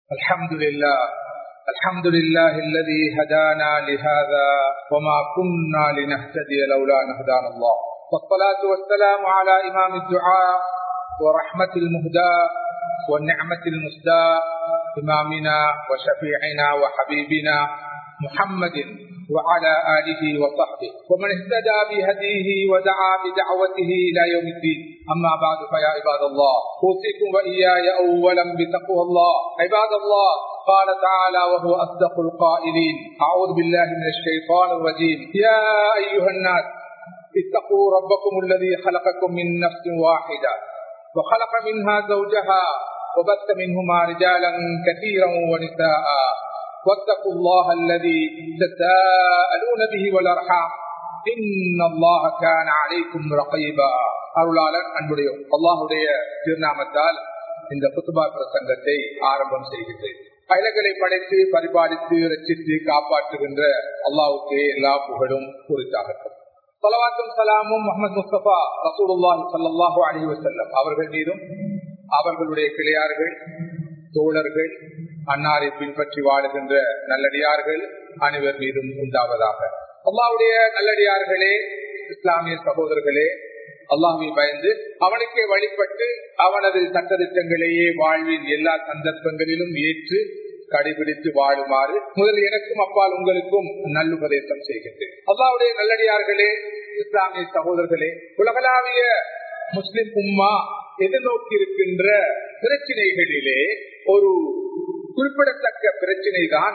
الحمد لله الحمد لله الذي هدانا لهذا وما كنا لنهتدي لولا ان هدانا الله والصلاة والسلام على إمام الدعاء ورحمة المهداة والنعمة المسداة إمامنا وشفيعنا وحبيبنا محمد وعلى آله وصحبه ومن اهتدى بهديه ودعا بدعوته إلى يوم الدين أما بعد فيا عباد الله أوصيكم وإياي أولا بتقوى الله عباد الله قال تعالى وهو أصدق القائلين أعوذ بالله من الشيطان الرجيم يا أيها الناس اتقوا ربكم الذي خلقكم من نفس واحدة وخلق منها زوجها وبث منهما رجالا كثيرا ونساء واتقوا الله الذي تساءلون به والارحام ان الله كان عليكم رقيبا அருளாளர் அன்புடையோம் அல்லாஹுடைய திருநாமத்தால் இந்த குத்துபா பிரசங்கத்தை ஆரம்பம் செய்கின்றேன் பயலங்களை படைத்து பரிபாலித்து ரச்சித்து காப்பாற்றுகின்ற அல்லாவுக்கே எல்லா புகழும் குறித்தாகட்டும் சலவாத்தும் சலாமும் முகமது முஸ்தபா ரசூலுல்லாஹி சல்லாஹூ அலி வசல்லம் அவர்கள் மீதும் அவர்களுடைய கிளையார்கள் தோழர்கள் அன்னாரை பின்பற்றி வாழுகின்ற நல்லடியார்கள் அனைவர் மீதும் உண்டாவதாக அல்லாவுடைய நல்லடியார்களே இஸ்லாமிய சகோதரர்களே அல்லாமை பயந்து அவனுக்கே வழிபட்டு அவனது சட்டத்திட்டங்களையே வாழ்வின் எல்லா சந்தர்ப்பங்களிலும் ஏற்று கடைபிடித்து வாழுமாறு முதல் எனக்கும் அப்பால் உங்களுக்கும் நல்லுபதேசம் செய்கின்றேன் அல்லாவுடைய நல்லடியார்களே இஸ்லாமிய சகோதரர்களே உலகளாவிய முஸ்லிம் உம்மா எதிர்நோக்கி இருக்கின்ற பிரச்சனைகளிலே ஒரு குறிப்பிடத்தக்க பிரச்சனை தான்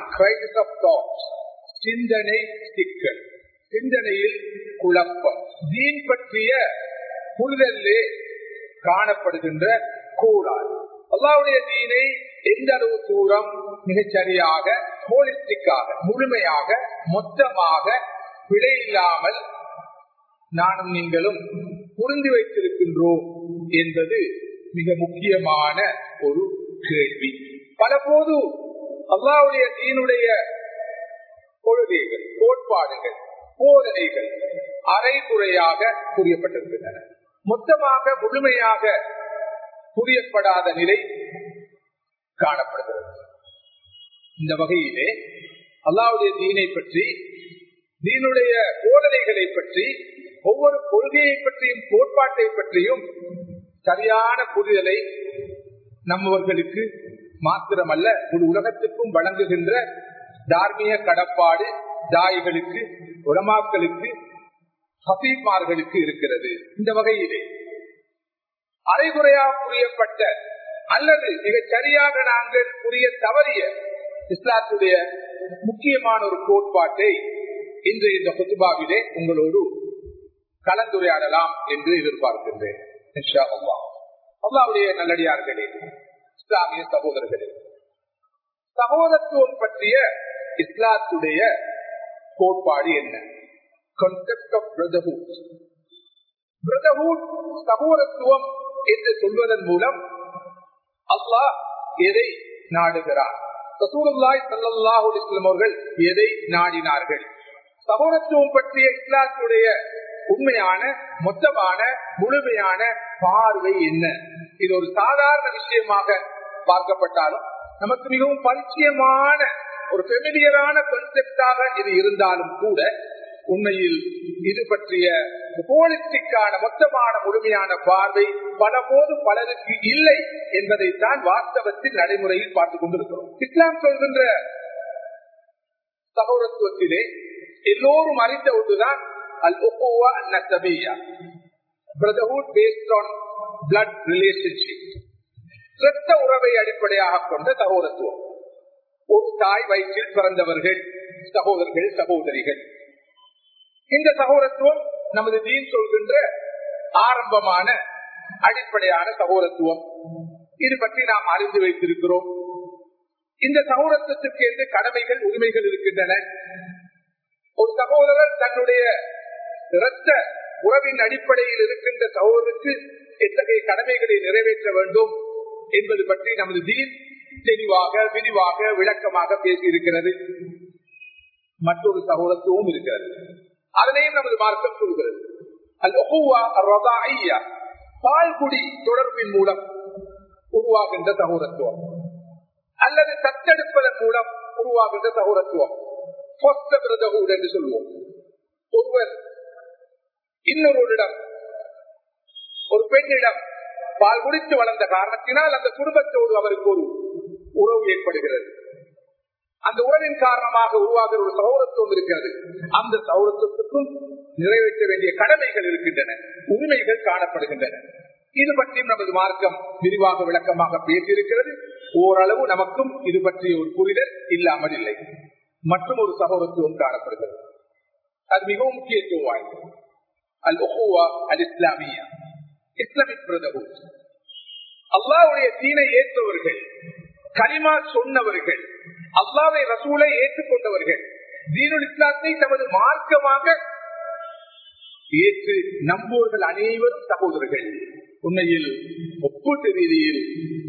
சிந்தனை சிக்கல் சிந்தனையில் குழப்பம் தீன் பற்றிய புரிதலே காணப்படுகின்ற கோளாறு அல்லாவுடைய தீனை எந்த அளவு தூரம் மிகச்சரியாக ஹோலிஸ்டிக்காக முழுமையாக மொத்தமாக பிழை இல்லாமல் நானும் நீங்களும் புரிந்து வைத்திருக்கின்றோம் என்பது மிக முக்கியமான ஒரு கேள்வி பல போது அல்லாவுடைய தீனுடைய கொள்கைகள் கோட்பாடுகள் போதனைகள் அரைகுறையாக புரியப்பட்டிருக்கின்றன மொத்தமாக முழுமையாக புரியப்படாத நிலை காணப்படுகிறது இந்த வகையிலே அல்லாவுடைய தீனை பற்றி தீனுடைய போதனைகளை பற்றி ஒவ்வொரு கொள்கையை பற்றியும் கோட்பாட்டை பற்றியும் சரியான புரிதலை நம்மவர்களுக்கு மாத்திரமல்ல ஒரு உலகத்துக்கும் வழங்குகின்ற தார்மீக கடப்பாடு தாய்களுக்கு உலமாக்களுக்கு ஹசீப்மார்களுக்கு இருக்கிறது இந்த வகையிலே அரைகுறையாக புரியப்பட்ட அல்லது மிக சரியாக நாங்கள் புரிய தவறிய இஸ்லாத்துடைய முக்கியமான ஒரு கோட்பாட்டை இன்று இந்த குத்துபாவிலே உங்களோடு கலந்துரையாடலாம் என்று எதிர்பார்க்கின்றேன் அல்லாவுடைய நல்லடியார்களே இஸ்லாமிய சகோதரர்களே சகோதரத்துவம் பற்றிய இஸ்லாத்துடைய கோட்பாடு என்ன கான்செப்ட் ஆஃப் பிரதர்ஹுட் பிரதர்ஹுட் சகோதரத்துவம் என்று சொல்வதன் மூலம் அல்லாஹ் எதை நாடுகிறார் ரசூலுல்லாய் சல்லாஹூ இஸ்லாம் அவர்கள் எதை நாடினார்கள் சகோதரத்துவம் பற்றிய இஸ்லாத்துடைய உண்மையான மொத்தமான முழுமையான பார்வை என்ன இது ஒரு சாதாரண விஷயமாக பார்க்கப்பட்டாலும் நமக்கு மிகவும் பரிச்சயமான ஒரு பெமிலியரான கான்செப்டாக இது இருந்தாலும் கூட உண்மையில் இது பற்றிய போலிஸ்டிக்கான மொத்தமான முழுமையான பார்வை பல போது பலருக்கு இல்லை என்பதைத்தான் வாஸ்தவத்தில் நடைமுறையில் பார்த்துக் கொண்டிருக்கிறோம் இஸ்லாம் சொல்கின்ற சகோதரத்துவத்திலே எல்லோரும் அறிந்த ஒன்றுதான் அல் ஒப்போவா நசபியா brotherhood based on blood relationship இரத்த உறவை அடிப்படையாக கொண்ட சகோதரத்துவம் ஒரு தாய் வயிற்றில் பிறந்தவர்கள் சகோதரர்கள் சகோதரிகள் இந்த சகோதரத்துவம் நமது தீன் சொல்கின்ற ஆரம்பமான அடிப்படையான சகோதரத்துவம் இது பற்றி நாம் அறிந்து வைத்திருக்கிறோம் இந்த சகோதரத்துவத்திற்கு என்று கடமைகள் உரிமைகள் இருக்கின்றன ஒரு சகோதரர் தன்னுடைய இரத்த உறவின் அடிப்படையில் இருக்கின்ற சகோதரருக்கு எத்தகைய கடமைகளை நிறைவேற்ற வேண்டும் என்பது பற்றி நமது தீன் தெளிவாக விரிவாக விளக்கமாக பேசியிருக்கிறது மற்றொரு சகோதரத்துவம் இருக்கிறது அதனையும் நமது மார்க்கம் சொல்கிறது பால்குடி தொடர்பின் மூலம் உருவாகின்ற சகோதரத்துவம் அல்லது தத்தெடுப்பதன் மூலம் உருவாகின்ற சகோதரத்துவம் என்று சொல்லுவோம் ஒருவர் இன்னொருவரிடம் ஒரு பெண்ணிடம் பால் குடித்து வளர்ந்த காரணத்தினால் அந்த குடும்பத்தோடு அவருக்கு ஒரு உறவு ஏற்படுகிறது அந்த உறவின் காரணமாக உருவாகிற ஒரு சௌரத்துவம் இருக்கிறது அந்த சௌரத்துவத்துக்கும் நிறைவேற்ற வேண்டிய கடமைகள் இருக்கின்றன உரிமைகள் காணப்படுகின்றன இது பற்றியும் நமது மார்க்கம் விரிவாக விளக்கமாக பேசியிருக்கிறது ஓரளவு நமக்கும் இது பற்றிய ஒரு புரிதல் இல்லாமல் இல்லை மற்றும் ஒரு சகோதரத்துவம் காணப்படுகிறது அது மிகவும் முக்கியத்துவம் வாய்ந்தது அல் ஒஹுவா அல் இஸ்லாமியா இஸ்லாமிக் பிரதர்ஹுட் அல்லாவுடைய தீனை ஏற்றவர்கள் கரிமா சொன்னவர்கள் அல்லாவை ரசூலை ஏற்றுக்கொண்டவர்கள் தீனுல் இஸ்லாத்தை தமது மார்க்கமாக ஏற்று நம்புவர்கள் அனைவரும் சகோதரர்கள் உண்மையில் ஒப்பீட்டு ரீதியில்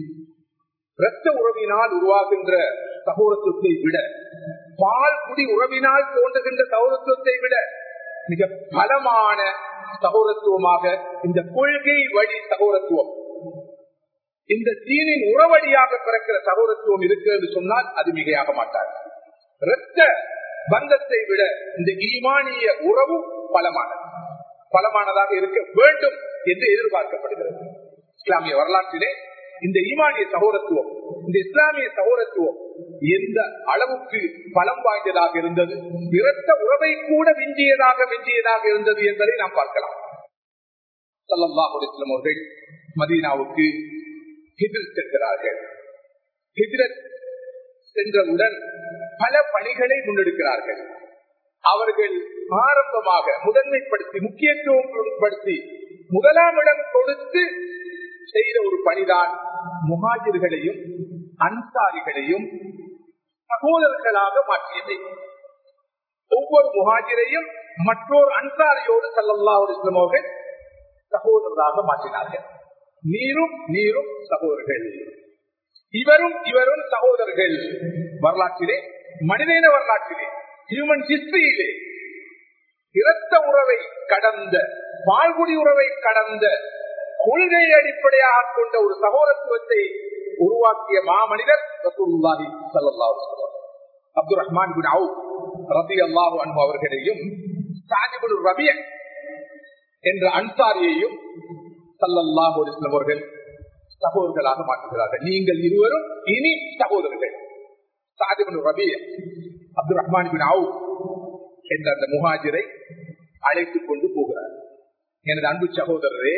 இரத்த உறவினால் உருவாகின்ற சகோதரத்துவத்தை விட பால் குடி உறவினால் தோன்றுகின்ற சகோதரத்துவத்தை விட மிக பலமான சகோதரத்துவமாக இந்த கொள்கை வழி சகோதரத்துவம் இந்த தீனின் உறவடியாக பிறக்கிற சகோதரத்துவம் இருக்கு என்று சொன்னால் அது மிகையாக மாட்டார் இரத்த பந்தத்தை விட இந்த ஈமானிய உறவு பலமானது பலமானதாக இருக்க வேண்டும் என்று எதிர்பார்க்கப்படுகிறது இஸ்லாமிய வரலாற்றிலே இந்த ஈமானிய சகோதரத்துவம் இந்த இஸ்லாமிய சகோதரத்துவம் எந்த அளவுக்கு பலம் வாய்ந்ததாக இருந்தது இரத்த உறவை கூட விஞ்சியதாக விஞ்சியதாக இருந்தது என்பதை நாம் பார்க்கலாம் சல்லாஹுலிஸ்லம் அவர்கள் மதீனாவுக்கு ஹிதில் செல்கிறார்கள் ஹிதிரத் சென்றவுடன் பல பணிகளை முன்னெடுக்கிறார்கள் அவர்கள் ஆரம்பமாக முதன்மைப்படுத்தி முக்கியத்துவம் படுத்தி முதலாம் இடம் கொடுத்து செய்த ஒரு பணிதான் முகாஜிர்களையும் அன்சாரிகளையும் சகோதரர்களாக மாற்றியதை ஒவ்வொரு முகாஜிரையும் மற்றொரு அன்சாரியோடு சல்லல்லா இஸ்லாம் அவர்கள் சகோதரராக மாற்றினார்கள் நீரும் நீரும் சகோதரர்கள் இவரும் இவரும் சகோதரர்கள் வரலாற்றிலே மனிதன வரலாற்றிலே ஹியூமன் ஹிஸ்டரியிலே இரத்த உறவை கடந்த பால்குடி உறவை கடந்த கொள்கை அடிப்படையாக கொண்ட ஒரு சகோதரத்துவத்தை உருவாக்கிய மாமனிதர் ரசூலுல்லாஹி ஸல்லல்லாஹு அலைஹி வஸல்லம் அப்துல் ரஹ்மான் பின் அவுப் ரலியல்லாஹு அன்ஹு அவர்களையும் சாஜிபுல் ரபிய என்ற அன்சாரியையும் ஸல்லல்லாஹு அலைஹி வஸல்லம் அவர்கள் சகோதரர்களாக மாற்றுகிறார்கள் நீங்கள் இருவரும் இனி சகோதரர்கள் சாஜிபுல் ரபிய அப்துல் ரஹ்மான் பின் அவுப் என்ற அந்த முஹாஜிரை அழைத்துக் கொண்டு போகிறார் எனது அன்பு சகோதரரே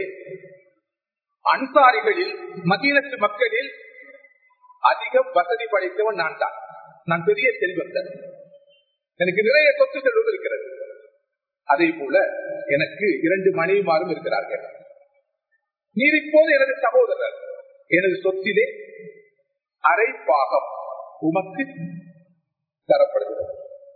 அன்சாரிகளில் மதீனத்து மக்களில் அதிக வசதி படைத்தவன் நான் தான் நான் பெரிய செல்வந்தன் எனக்கு நிறைய சொத்து செல்வம் இருக்கிறது அதே போல எனக்கு இரண்டு மனைவிமாரும் இருக்கிறார்கள் நீர் இப்போது எனது சகோதரர் எனது சொத்திலே அரை பாகம் உமக்கு தரப்படுகிறது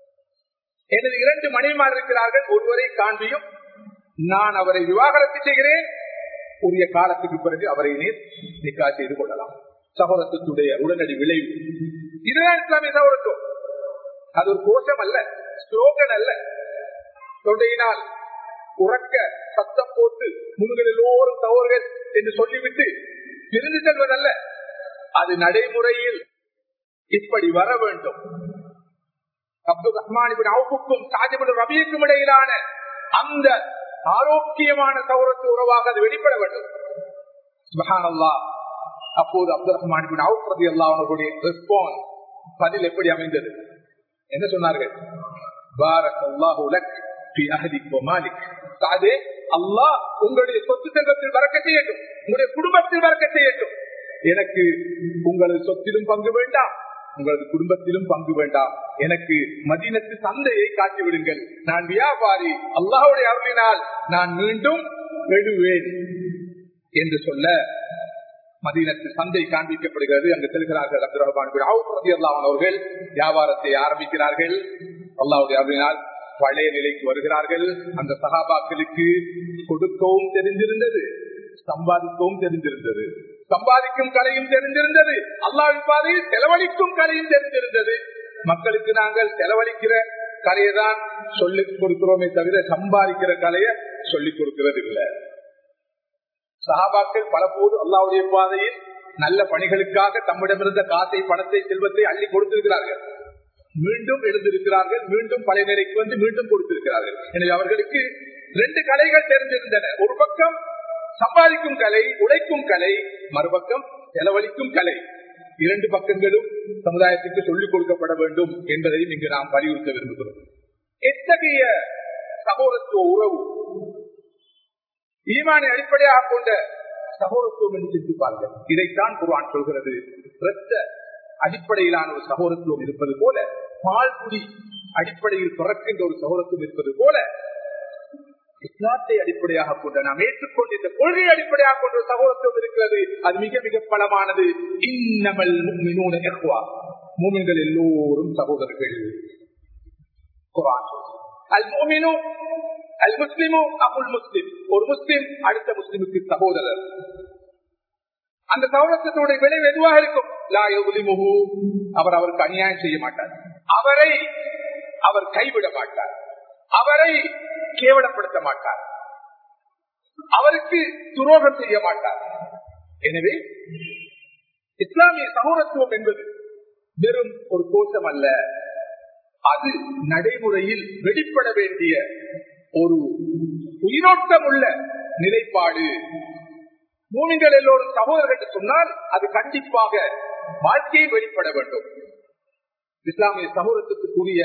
எனது இரண்டு மனைவிமார் இருக்கிறார்கள் ஒருவரை காண்பியும் நான் அவரை விவாகரத்து செய்கிறேன் உரிய காலத்துக்கு பிறகு அவரை நீர் நிக்கா செய்து கொள்ளலாம் சகோதரத்துடைய உடனடி விளைவு இதுதான் இஸ்லாமிய சகோதரத்துவம் அது ஒரு கோஷம் அல்ல ஸ்லோகன் அல்ல தொண்டையினால் உறக்க சத்தம் போட்டு முன்கள் எல்லோரும் சகோதரர்கள் என்று சொல்லிவிட்டு பிரிந்து செல்வதல்ல அது நடைமுறையில் இப்படி வர வேண்டும் அப்துல் ரஹ்மான் அவுக்கும் சாஜிபுல் ரபியுக்கும் இடையிலான அந்த ஆரோக்கியமான சௌரத்து உறவாக அது வெளிப்பட வேண்டும் சுபஹானல்லா அப்போது அப்துல் ரஹ்மான் அவுப் ரதி அல்லா அவர்களுடைய ரெஸ்பான்ஸ் பதில் எப்படி அமைந்தது என்ன சொன்னார்கள் பாரக் அல்லாஹு லக் ஃபி அஹ்லிக் வ மாலிக் சாதே அல்லாஹ் உங்களுடைய சொத்து செல்வத்தில் வரக்க செய்யட்டும் உங்களுடைய குடும்பத்தில் வரக்க செய்யட்டும் எனக்கு உங்களது சொத்திலும் பங்கு வேண்டாம் உங்களது குடும்பத்திலும் பங்கு வேண்டாம் எனக்கு மதீனத்து சந்தையை காட்டி விடுங்கள் நான் வியாபாரி அல்லாவுடைய அருளினால் நான் மீண்டும் எழுவேன் என்று சொல்ல மதீனத்து சந்தை காண்பிக்கப்படுகிறது அங்கு செல்கிறார்கள் அப்துல் ரஹ்மான் அவர்கள் வியாபாரத்தை ஆரம்பிக்கிறார்கள் அல்லாவுடைய அருளினால் பழைய நிலைக்கு வருகிறார்கள் அந்த சகாபாக்களுக்கு கொடுக்கவும் தெரிந்திருந்தது சம்பாதிக்கவும் தெரிந்திருந்தது சம்பாதிக்கும் கலையும் தெரிந்திருந்தது அல்லாவின் பாதையில் செலவழிக்கும் கலையும் தெரிந்திருந்தது மக்களுக்கு நாங்கள் செலவழிக்கிற கலையை தான் சொல்லிக் கொடுக்கிறோமே தவிர சம்பாதிக்கிற கலையை சொல்லிக் கொடுக்கிறது இல்லை சஹாபாக்கள் பல போது அல்லாவுடைய பாதையில் நல்ல பணிகளுக்காக தம்மிடமிருந்த காசை பணத்தை செல்வத்தை அள்ளி கொடுத்திருக்கிறார்கள் மீண்டும் எழுந்திருக்கிறார்கள் மீண்டும் பழைய நிலைக்கு வந்து மீண்டும் கொடுத்திருக்கிறார்கள் எனவே அவர்களுக்கு ரெண்டு கலைகள் தெரிந்திருந்தன ஒரு பக்கம் சம்பாதிக்கும் கலை உழைக்கும் கலை மறுபக்கம் செலவழிக்கும் கலை இரண்டு பக்கங்களும் சமுதாயத்துக்கு சொல்லிக் கொடுக்கப்பட வேண்டும் என்பதையும் இங்கு நாம் வலியுறுத்த விரும்புகிறோம் எத்தகைய சகோதரத்துவ உறவு ஈமானை அடிப்படையாக கொண்ட சகோதரத்துவம் என்று சிந்திப்பார்கள் இதைத்தான் குர்ஆன் சொல்கிறது இரத்த அடிப்படையிலான ஒரு சகோதரத்துவம் இருப்பது போல பால்குடி அடிப்படையில் பிறக்கின்ற ஒரு சகோதரத்துவம் இருப்பது போல இஸ்லாத்தை அடிப்படையாக கொண்ட நாம் ஏற்றுக்கொண்ட இந்த கொள்கையை அடிப்படையாக கொண்ட ஒரு சகோதரத்துவம் இருக்கிறது அது மிக மிக பலமானது இன்னமல் முஃமினூன இஹ்வா மூமின்கள் எல்லோரும் சகோதரர்கள் குர்ஆன் சொல்கிறது. அல் முஃமினு அல் முஸ்லிமு அபுல் முஸ்லிம் ஒரு முஸ்லிம் அடுத்த முஸ்லிமுக்கு சகோதரர் அந்த சகோதரத்துடைய விளைவு எதுவாக இருக்கும் லா யுலிமுஹு அவர் அவருக்கு அநியாயம் செய்ய மாட்டார் அவரை அவர் கைவிட மாட்டார் அவரை கேவலப்படுத்த மாட்டார் அவருக்கு துரோகம் செய்ய மாட்டார் எனவே இஸ்லாமிய சகோதரத்துவம் என்பது வெறும் ஒரு கோஷம் அல்ல அது நடைமுறையில் வெளிப்பட வேண்டிய ஒரு உயிரோட்டம் உள்ள நிலைப்பாடு மூமிகள் எல்லோரும் சகோதரர்கள் என்று சொன்னால் அது கண்டிப்பாக வாழ்க்கையில் வெளிப்பட வேண்டும் இஸ்லாமிய சமூகத்துக்குரிய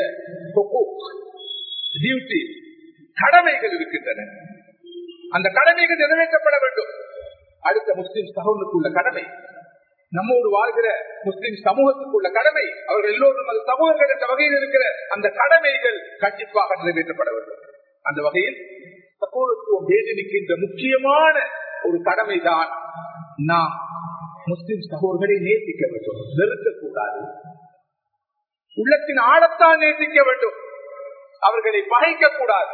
டியூட்டி கடமைகள் இருக்கின்றன அந்த கடமைகள் நிறைவேற்றப்பட வேண்டும் அடுத்த முஸ்லிம் சகோதரத்துக்குள்ள கடமை நம்மோடு வாழ்கிற முஸ்லிம் சமூகத்துக்குள்ள கடமை அவர்கள் எல்லோரும் அது சமூகங்கள் என்ற வகையில் இருக்கிற அந்த கடமைகள் கண்டிப்பாக நிறைவேற்றப்பட வேண்டும் அந்த வகையில் சகோதரத்துவம் வேண்டி நிற்கின்ற முக்கியமான ஒரு கடமைதான் நாம் முஸ்லிம் சகோதரர்களை நேசிக்க வேண்டும் வெறுக்கக்கூடாது உள்ளத்தின் ஆழத்தான் நேசிக்க வேண்டும் அவர்களை பகைக்க கூடாது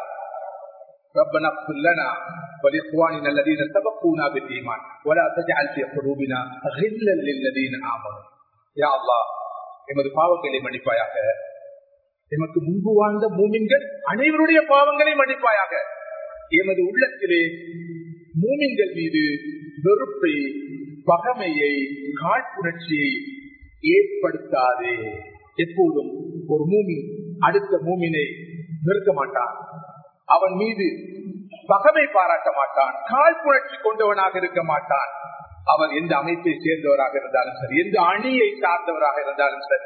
ربنا اغفر لنا ولإخواننا الذين سبقونا بالإيمان ولا تجعل في قلوبنا غلا للذين آمنوا يا الله எமது பாவங்களை மன்னிப்பாயாக எமக்கு முன்பு வாழ்ந்த மூமின்கள் அனைவருடைய பாவங்களை மன்னிப்பாயாக எமது உள்ளத்திலே மூமின்கள் மீது வெறுப்பை பகமையை காழ்ப்புணர்ச்சியை ஏற்படுத்தாதே எப்போதும் ஒரு மூமின் அடுத்த மூமினை வெறுக்க மாட்டான் அவன் மீது பகமை பாராட்ட மாட்டான் காழ்ப்புணர்ச்சி கொண்டவனாக இருக்க மாட்டான் அவர் எந்த அமைப்பை சேர்ந்தவராக இருந்தாலும் சரி எந்த அணியை சார்ந்தவராக இருந்தாலும் சரி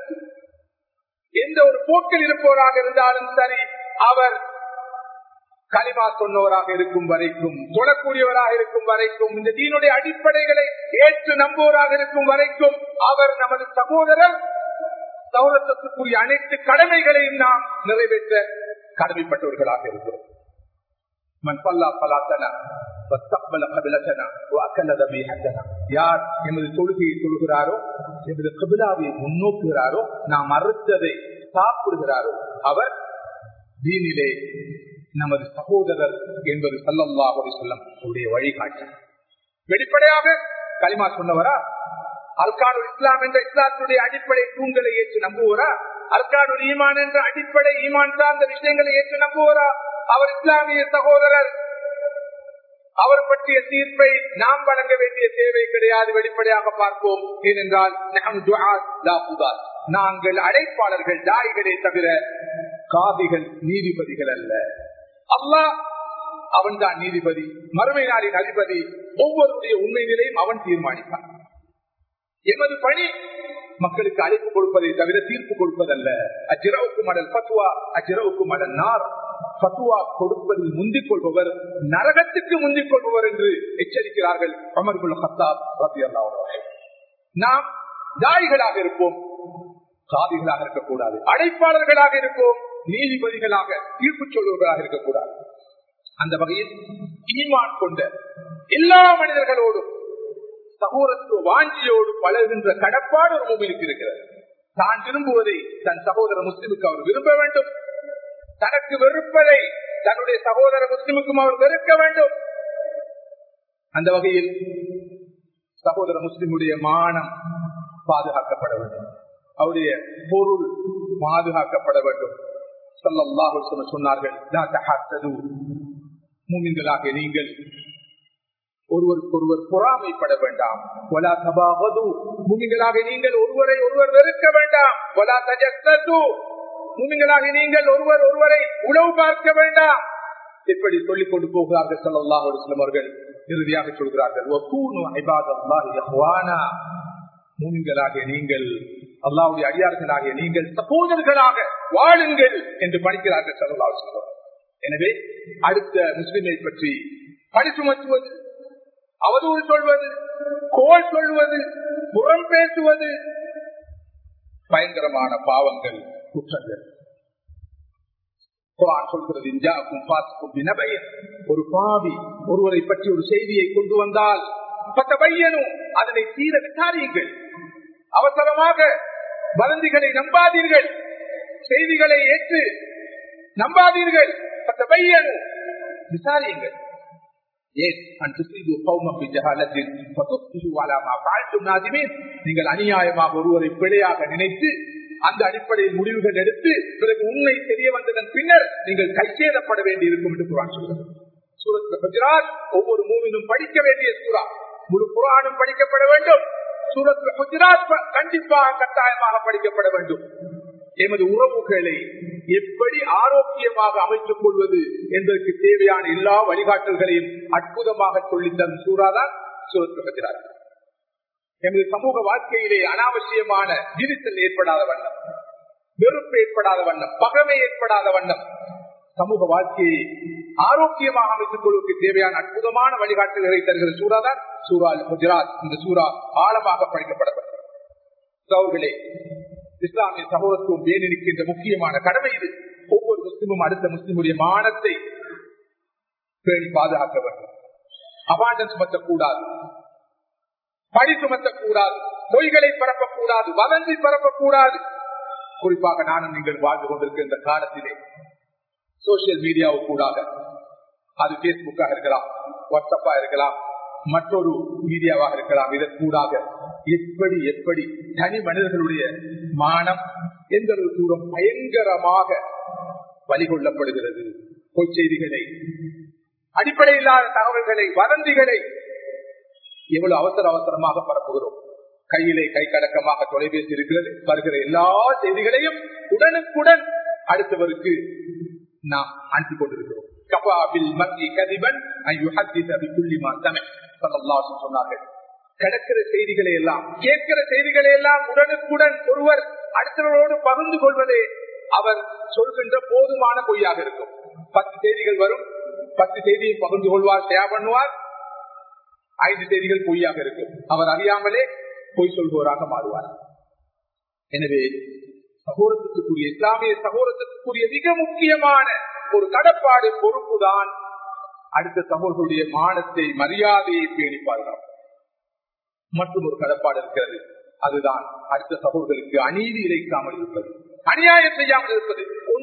எந்த ஒரு போக்கில் இருப்பவராக இருந்தாலும் சரி அவர் களிமா சொன்னவராக இருக்கும் வரைக்கும் தொடக்கூடியவராக இருக்கும் வரைக்கும் இந்த தீனுடைய அடிப்படைகளை ஏற்று நம்புவராக இருக்கும் வரைக்கும் அவர் நமது சகோதரர் சௌரத்துக்குரிய அனைத்து கடமைகளையும் நாம் நிறைவேற்ற கடமைப்பட்டவர்களாக இருக்கிறோம் من صلى صلاتنا واستقبل قبلتنا واكل ذبيحتنا யார் எமது தொழுகையை தொழுகிறாரோ எமது கபிலாவை முன்னோக்குகிறாரோ நாம் மறுத்ததை சாப்பிடுகிறாரோ அவர் தீனிலே நமது சகோதரர் என்பது சல்லல்லாஹு அலைஹி வஸல்லம் அவருடைய வழிகாட்டு வெளிப்படையாக கலிமா சொன்னவரா அல்கானு இஸ்லாம் என்ற இஸ்லாத்துடைய அடிப்படை தூண்களை ஏற்று நம்புவரா அல்கானு ஈமான் என்ற அடிப்படை ஈமான் சார்ந்த விஷயங்களை ஏற்று நம்புவரா அவர் இஸ்லாமிய சகோதரர் அவர் பற்றிய தீர்ப்பை நாம் வழங்க வேண்டிய தேவை கிடையாது வெளிப்படையாக பார்ப்போம் ஏனென்றால் நாங்கள் அழைப்பாளர்கள் தாய்களே தவிர காதிகள் நீதிபதிகள் அல்ல அல்லாஹ் அவன் தான் நீதிபதி மறுமை நாளின் அதிபதி ஒவ்வொருடைய உண்மை நிலையும் அவன் தீர்மானிப்பான் எமது பணி மக்களுக்கு அழைப்பு கொடுப்பதை தவிர தீர்ப்பு கொடுப்பதல்ல அச்சிரவுக்கு மடல் பத்துவா அச்சிரவுக்கு மடல் நார் பத்துவா கொடுப்பதில் முந்திக் கொள்பவர் நரகத்துக்கு முந்திக் கொள்பவர் என்று எச்சரிக்கிறார்கள் அமர்குல் ஹத்தாப் நாம் தாய்களாக இருப்போம் சாதிகளாக இருக்கக்கூடாது அழைப்பாளர்களாக இருப்போம் நீதிபதிகளாக தீர்ப்பு சொல்பவர்களாக இருக்கக்கூடாது அந்த வகையில் ஈமான் கொண்ட எல்லா மனிதர்களோடும் சகோதரத்துவ வாஞ்சியோடு பழகுகின்ற கடப்பாடு ஒரு மூமிலுக்கு இருக்கிறது தான் விரும்புவதை தன் சகோதர முஸ்லிமுக்கு அவர் விரும்ப வேண்டும் தனக்கு வெறுப்பதை தன்னுடைய சகோதர முஸ்லிமுக்கும் அவர் வெறுக்க வேண்டும் அந்த வகையில் சகோதர முஸ்லிமுடைய மானம் பாதுகாக்கப்பட வேண்டும் அவருடைய பொருள் பாதுகாக்கப்பட வேண்டும் சொன்னார்கள் மூமின்களாக நீங்கள் ஒருவருக்கு ஒருவர் பொறாமைப்பட வேண்டாம் ஒலா தபாவது முமிங்களாக நீங்கள் ஒருவரை ஒருவர் வெறுக்க வேண்டாம் ஒலா தஜஸ்து முமிங்களாக நீங்கள் ஒருவர் ஒருவரை உளவு பார்க்க வேண்டாம் எப்படி சொல்லிக் கொண்டு போகிறார்கள் சொல்லல்லாஹ் சிலம் அவர்கள் இறுதியாக சொல்கிறார்கள் மூமின்களாகிய நீங்கள் அல்லாவுடைய அடியார்களாகிய நீங்கள் சகோதரர்களாக வாழுங்கள் என்று படிக்கிறார்கள் சொல்லல்லா சொல்லுவார் எனவே அடுத்த முஸ்லிமை பற்றி பழி சுமத்துவது அவதூறு சொல்வது கோல் சொல்வது புறம் பேசுவது பயங்கரமான பாவங்கள் குற்றங்கள் குரான் சொல்கிறது ஒரு பாவி ஒருவரை பற்றி ஒரு செய்தியை கொண்டு வந்தால் பத்த பையனும் அதனை தீர விசாரியுங்கள் அவசரமாக வதந்திகளை நம்பாதீர்கள் செய்திகளை ஏற்று நம்பாதீர்கள் பத்த பையனும் விசாரியுங்கள் நீங்கள் அநியாயமாக ஒருவரை பிழையாக நினைத்து அந்த அடிப்படையில் முடிவுகள் எடுத்து பிறகு உண்மை தெரிய வந்ததன் பின்னர் நீங்கள் கைச்சேதப்பட வேண்டி இருக்கும் என்று குரான் சொல்கிறது சூரத் குஜராத் ஒவ்வொரு மூவினும் படிக்க வேண்டிய சூறா முழு குரானும் படிக்கப்பட வேண்டும் சூரத் குஜராத் கண்டிப்பாக கட்டாயமாக படிக்கப்பட வேண்டும் எமது உறவுகளை எப்படி ஆரோக்கியமாக அமைத்துக் கொள்வது என்பதற்கு தேவையான எல்லா வழிகாட்டல்களையும் அற்புதமாக சொல்லித்தரும் சூறாதான் சூரத் குஜராத் எமது சமூக வாழ்க்கையிலே அனாவசியமான விரிசல் ஏற்படாத வண்ணம் வெறுப்பு ஏற்படாத வண்ணம் பகமை ஏற்படாத வண்ணம் சமூக வாழ்க்கையை ஆரோக்கியமாக அமைத்துக் கொள்வதற்கு தேவையான அற்புதமான வழிகாட்டுகளை தருகிற சூறா தான் சூரா குஜராத் இந்த சூறா ஆழமாக படிக்கப்படப்பட்டது இஸ்லாமிய சகோதரத்துவம் வேணி நிற்கின்ற முக்கியமான கடமை இது ஒவ்வொரு முஸ்லிமும் அடுத்த முஸ்லிமுடைய மானத்தை பேணி பாதுகாக்க வேண்டும் அபாண்டம் சுமத்தக்கூடாது பழி சுமத்தக்கூடாது பொய்களை பரப்பக்கூடாது வதந்தி பரப்பக்கூடாது குறிப்பாக நானும் நீங்கள் வாழ்ந்து கொண்டிருக்கின்ற காலத்திலே சோசியல் மீடியாவு கூடாக அது பேஸ்புக்காக இருக்கலாம் வாட்ஸ்அப்பா இருக்கலாம் மற்றொரு மீடியாவாக இருக்கலாம் இதற்கூடாக எப்படி எப்படி தனி மனிதர்களுடைய மானம் எந்த ஒரு தூரம் பயங்கரமாக வழிகொள்ளப்படுகிறது பொய் செய்திகளை அடிப்படை இல்லாத தகவல்களை வதந்திகளை எவ்வளவு அவசர அவசரமாக பரப்புகிறோம் கையிலே கை கடக்கமாக தொலைபேசி இருக்கிறது வருகிற எல்லா செய்திகளையும் உடனுக்குடன் அடுத்தவருக்கு நாம் அனுப்பி கொண்டிருக்கிறோம் சொன்னார்கள் கிடக்கிற செய்திகளை எல்லாம் கேட்கிற செய்திகளை எல்லாம் உடனுக்குடன் ஒருவர் அடுத்தவரோடு பகிர்ந்து கொள்வதே அவர் சொல்கின்ற போதுமான பொய்யாக இருக்கும் பத்து செய்திகள் வரும் பத்து செய்தியை பகிர்ந்து கொள்வார் ஷேர் பண்ணுவார் ஐந்து செய்திகள் பொய்யாக இருக்கும் அவர் அறியாமலே பொய் சொல்பவராக மாறுவார் எனவே சகோதரத்துக்குரிய இஸ்லாமிய சகோதரத்துக்குரிய மிக முக்கியமான ஒரு கடப்பாடு பொறுப்புதான் அடுத்த சகோதரர்களுடைய மானத்தை மரியாதையை பேணி பாதுகாப்பு மற்றும் ஒரு கடப்பாடு இருக்கிறது அதுதான் அடுத்த சகோதரர்களுக்கு அநீதி இழைக்காமல் இருப்பது அநியாயம் செய்யாமல் இருப்பது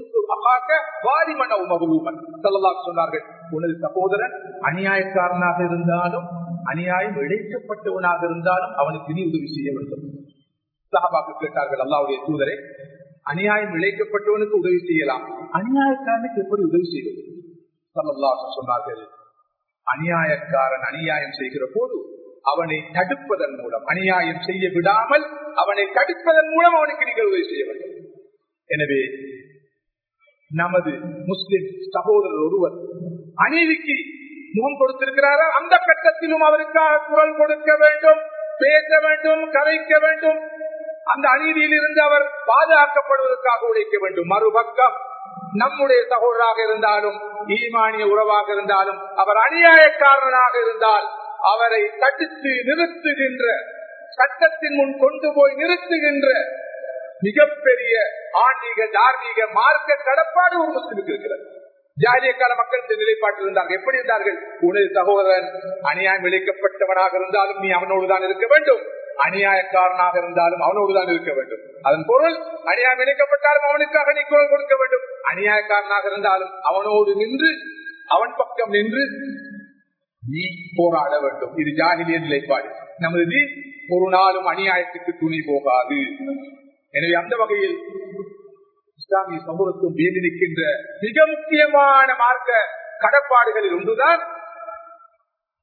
சொன்னார்கள் உனது சகோதரன் அநியாயக்காரனாக இருந்தாலும் அநியாயம் இழைக்கப்பட்டவனாக இருந்தாலும் அவனுக்கு நீ உதவி செய்ய வேண்டும் சஹாபாக்கு கேட்டார்கள் அல்லாவுடைய தூதரை அநியாயம் இழைக்கப்பட்டவனுக்கு உதவி செய்யலாம் அநியாயக்காரனுக்கு எப்படி உதவி செய்வது சல்லல்லாஹு சொன்னார்கள் அநியாயக்காரன் அநியாயம் செய்கிற போது அவனை தடுப்பதன் மூலம் அநியாயம் செய்ய விடாமல் அவனை தடுப்பதன் மூலம் அவனுக்கு நீங்கள் உதவி செய்ய வேண்டும் எனவே நமது முஸ்லிம் சகோதரர் ஒருவர் அநீதிக்கு முகம் கொடுத்திருக்கிறாரா அந்த கட்டத்திலும் அவருக்காக குரல் கொடுக்க வேண்டும் பேச வேண்டும் கரைக்க வேண்டும் அந்த அநீதியில் இருந்து அவர் பாதுகாக்கப்படுவதற்காக உழைக்க வேண்டும் மறுபக்கம் நம்முடைய சகோதராக இருந்தாலும் ஈமானிய உறவாக இருந்தாலும் அவர் அநியாயக்காரனாக இருந்தால் அவரை தடுத்து நிறுத்துகின்ற சட்டத்தின் முன் கொண்டு போய் நிறுத்துகின்ற மிகப்பெரிய ஆன்மீக தார்மீக மார்க்க கடப்பாடு ஒரு முஸ்லிமுக்கு இருக்கிறது ஜாலிய கால மக்கள் இந்த நிலைப்பாட்டில் இருந்தார்கள் எப்படி இருந்தார்கள் உனது சகோதரன் அநியாயம் விளைக்கப்பட்டவனாக இருந்தாலும் நீ அவனோடு தான் இருக்க வேண்டும் அநியாயக்காரனாக இருந்தாலும் அவனோடு தான் இருக்க வேண்டும் அதன் பொருள் அநியாயம் இணைக்கப்பட்டாலும் அவனுக்காக நீ குரல் கொடுக்க வேண்டும் அநியாயக்காரனாக இருந்தாலும் அவனோடு நின்று அவன் பக்கம் நின்று நீ போராட வேண்டும் இது ஜாகிலிய நிலைப்பாடு நமது நீ ஒரு நாளும் அநியாயத்துக்கு துணி போகாது எனவே அந்த வகையில் இஸ்லாமிய சமூகத்தும் வேண்டி நிற்கின்ற மிக முக்கியமான மார்க்க கடப்பாடுகளில் ஒன்றுதான்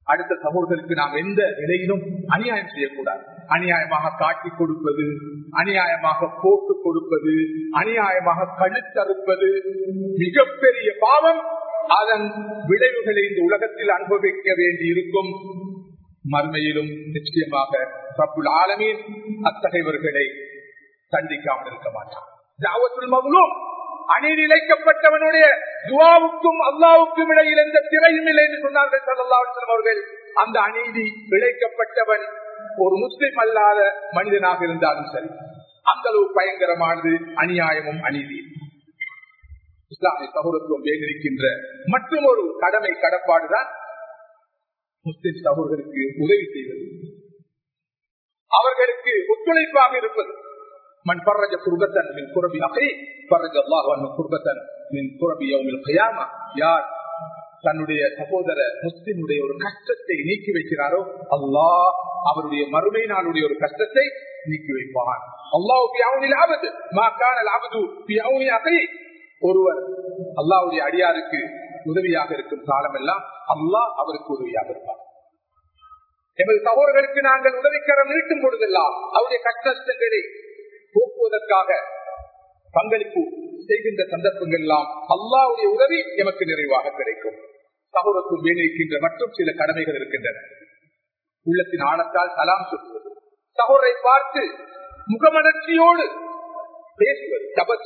அடுத்த சகோதரருக்கு நாம் எந்த நிலையிலும் அநியாயம் செய்யக்கூடாது அநியாயமாக காட்டி கொடுப்பது அநியாயமாக போட்டு கொடுப்பது அநியாயமாக கழுத்தறுப்பது மிகப்பெரிய பாவம் அதன் விளைவுகளை இந்த உலகத்தில் அனுபவிக்க வேண்டி இருக்கும் மறுமையிலும் நிச்சயமாக ரப்புல் ஆலமீன் அத்தகையவர்களை சந்திக்காமல் இருக்க மாட்டான் தாவத்துல் மகளும் அநீதி இழைக்கப்பட்டவனுடைய துவாவுக்கும் அல்லாவுக்கும் இடையில் எந்த திரையும் இல்லை என்று சொன்னார்கள் சல்லா அவர்கள் அந்த அநீதி இழைக்கப்பட்டவன் ஒரு முஸ்லிம் அல்லாத மனிதனாக இருந்தாலும் சரி அந்த அளவு பயங்கரமானது அநியாயமும் அநீதியும் இஸ்லாமிய சகோதரத்துவம் வேண்டிருக்கின்ற மற்றும் ஒரு கடமை கடப்பாடுதான் முஸ்லிம் சகோதரருக்கு உதவி செய்வது அவர்களுக்கு ஒத்துழைப்பாக இருப்பது من فرج كربة من كرب أخيه فرج الله عنه كربة من كرب يوم القيامة யார் தன்னுடைய சகோதர முஸ்லிமுடைய ஒரு கஷ்டத்தை நீக்கி வைக்கிறாரோ அல்லாஹ் அவருடைய மறுமை நாளுடைய ஒரு கஷ்டத்தை நீக்கி வைப்பான் அல்லாஹ் ஒருவர் அல்லாவுடைய அடியாருக்கு உதவியாக இருக்கும் காலம் எல்லாம் அல்லாஹ் அவருக்கு உதவியாக இருப்பார் எமது சகோதரர்களுக்கு நாங்கள் உதவிக்கரம் நீட்டும் பொழுதெல்லாம் அவருடைய கஷ்டங்களை போக்குவதற்காக பங்களிப்பு செய்கின்ற சந்தர்ப்பங்கள் எல்லாம் அல்லாவுடைய உதவி எமக்கு நிறைவாக கிடைக்கும் சகோதரத்துவம் வேண்டியிருக்கின்ற மற்றும் சில கடமைகள் இருக்கின்றன உள்ளத்தின் ஆழத்தால் சலாம் சொல்வது சகோதரை பார்த்து முகமலர்ச்சியோடு பேசுவது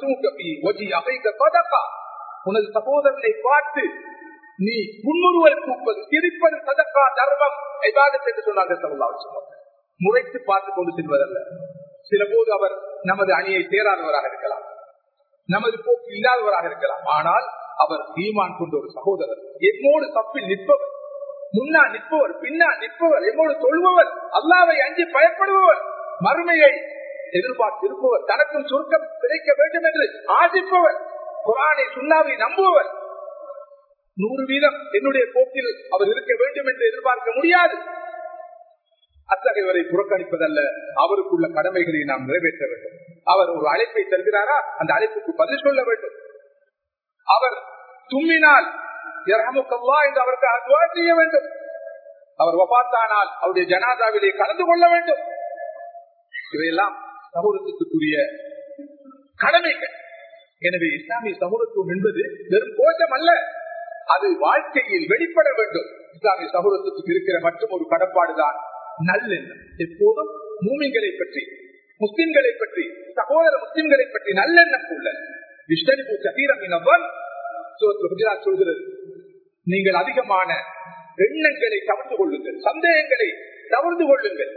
உனது சகோதரனை பார்த்து நீ முன்முறுவல் கூப்பது சிரிப்பது சதக்கா தர்மம் என்று சொன்னார்கள் முறைத்து பார்த்து கொண்டு செல்வதல்ல சில போது அவர் நமது அணியை சேராதவராக இருக்கலாம் நமது போக்கு இல்லாதவராக இருக்கலாம் ஆனால் அவர் ஈமான் கொண்ட ஒரு சகோதரர் எம்மோடு தப்பில் நிற்பவர் முன்னா நிற்பவர் பின்னா நிற்பவர் எம்மோடு சொல்பவர் அல்லாவை அஞ்சி பயப்படுபவர் மறுமையை எதிர்பார்த்து இருப்பவர் தனக்கும் சுருக்கம் கிடைக்க வேண்டும் என்று ஆசிப்பவர் குரானை சுண்ணாவை நம்புபவர் நூறு வீதம் என்னுடைய போக்கில் அவர் இருக்க வேண்டும் என்று எதிர்பார்க்க முடியாது அத்தகையவரை புறக்கணிப்பதல்ல அவருக்குள்ள கடமைகளை நாம் நிறைவேற்ற வேண்டும் அவர் ஒரு அழைப்பை தருகிறாரா அந்த அழைப்புக்கு பதில் சொல்ல வேண்டும் அவர் தும்மினால் இரமுக்கல்லா என்று அவருக்கு அதுவா செய்ய வேண்டும் அவர் வபாத்தானால் அவருடைய ஜனாதாவிலே கலந்து கொள்ள வேண்டும் இவையெல்லாம் சமூகத்துக்குரிய கடமைகள் எனவே இஸ்லாமிய சமூகத்துவம் என்பது வெறும் கோஷம் அல்ல அது வாழ்க்கையில் வெளிப்பட வேண்டும் இஸ்லாமிய சமூகத்துக்கு இருக்கிற மற்றும் ஒரு கடப்பாடுதான் நல்லெண்ணம் எப்போதும் மூமிங்களை பற்றி முஸ்லிம்களை பற்றி சகோதர முஸ்லிம்களை பற்றி நல்லெண்ணம் உள்ள விஷ்ணு சதீரம் இனவன் சொல்கிறது நீங்கள் அதிகமான எண்ணங்களை தவிர்த்து கொள்ளுங்கள் சந்தேகங்களை தவிர்த்து கொள்ளுங்கள்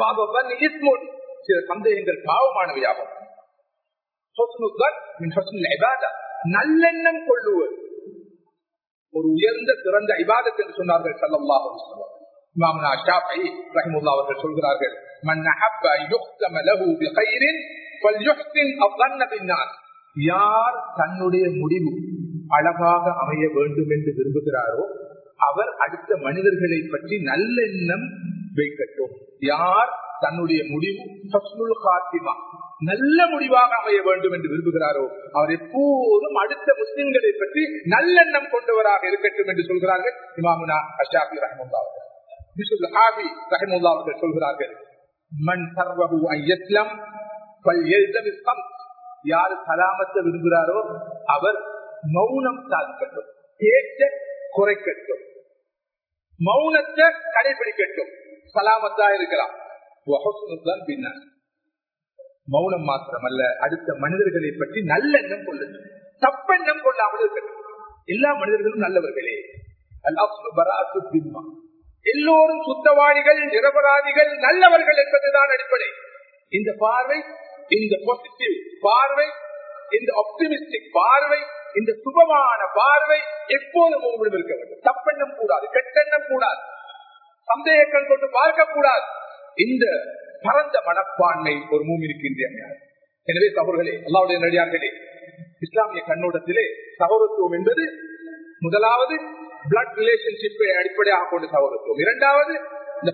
சில சந்தேகங்கள் பாவமானவையாகும் நல்லெண்ணம் கொள்ளுவது ஒரு உயர்ந்த சிறந்த இபாதத் என்று சொன்னார்கள் சல்லாஹ் இமாமுனா ஷாஃபி ரஹிமுல்லா அவர்கள் சொல்கிறார்கள் மன் அஹப்ப யுஹ்தம லஹு பிகைரின் ஃபல்யுஹ்சின் அظن بالناس யார் தன்னுடைய முடிவு அழகாக அமைய வேண்டும் என்று விரும்புகிறாரோ அவர் அடுத்த மனிதர்களை பற்றி நல்லெண்ணம் வைக்கட்டும் யார் தன்னுடைய முடிவு காத்திமா நல்ல முடிவாக அமைய வேண்டும் என்று விரும்புகிறாரோ அவர் எப்போதும் அடுத்த முஸ்லிம்களை பற்றி நல்லெண்ணம் கொண்டவராக இருக்கட்டும் என்று சொல்கிறார்கள் இமாமுனா அஷாபி ரஹமுல்லா அவர்கள் சொல்கிறார்கள் மண் சர்வகு ஐயஸ்லம் யாரு சலாமத்தை விரும்புகிறாரோ அவர் மௌனம் சாதிக்கட்டும் பேச்ச குறைக்கட்டும் மௌனத்தை கடைபிடிக்கட்டும் சலாமத்தா இருக்கலாம் பின்னர் மௌனம் மாத்திரமல்ல அடுத்த மனிதர்களை பற்றி நல்லெண்ணம் கொள்ளுங்கள் தப்பெண்ணம் கொள்ளாமல் இருக்கட்டும் எல்லா மனிதர்களும் நல்லவர்களே எல்லோரும் சுத்தவாளிகள் நிரபராதிகள் நல்லவர்கள் என்பதுதான் அடிப்படை இந்த பார்வை இந்த பாசிட்டிவ் பார்வை இந்த ஆப்டிமிஸ்டிக் பார்வை இந்த சுபமான பார்வை எப்போதும் உங்களிடம் இருக்க வேண்டும் தப்பெண்ணம் கூடாது கெட்டெண்ணம் கூடாது சந்தேகங்கள் கொண்டு பார்க்க கூடாது இந்த பரந்த மனப்பான்மை ஒரு மூமிருக்கின்ற எனவே சகோதரர்களே அல்லாவுடைய நடிகார்களே இஸ்லாமிய கண்ணோட்டத்திலே சகோதரத்துவம் என்பது முதலாவது பிளட் ரிலேஷன்ஷிப்பை அடிப்படையாக கொண்ட சகோதரத்துவம் இரண்டாவது இந்த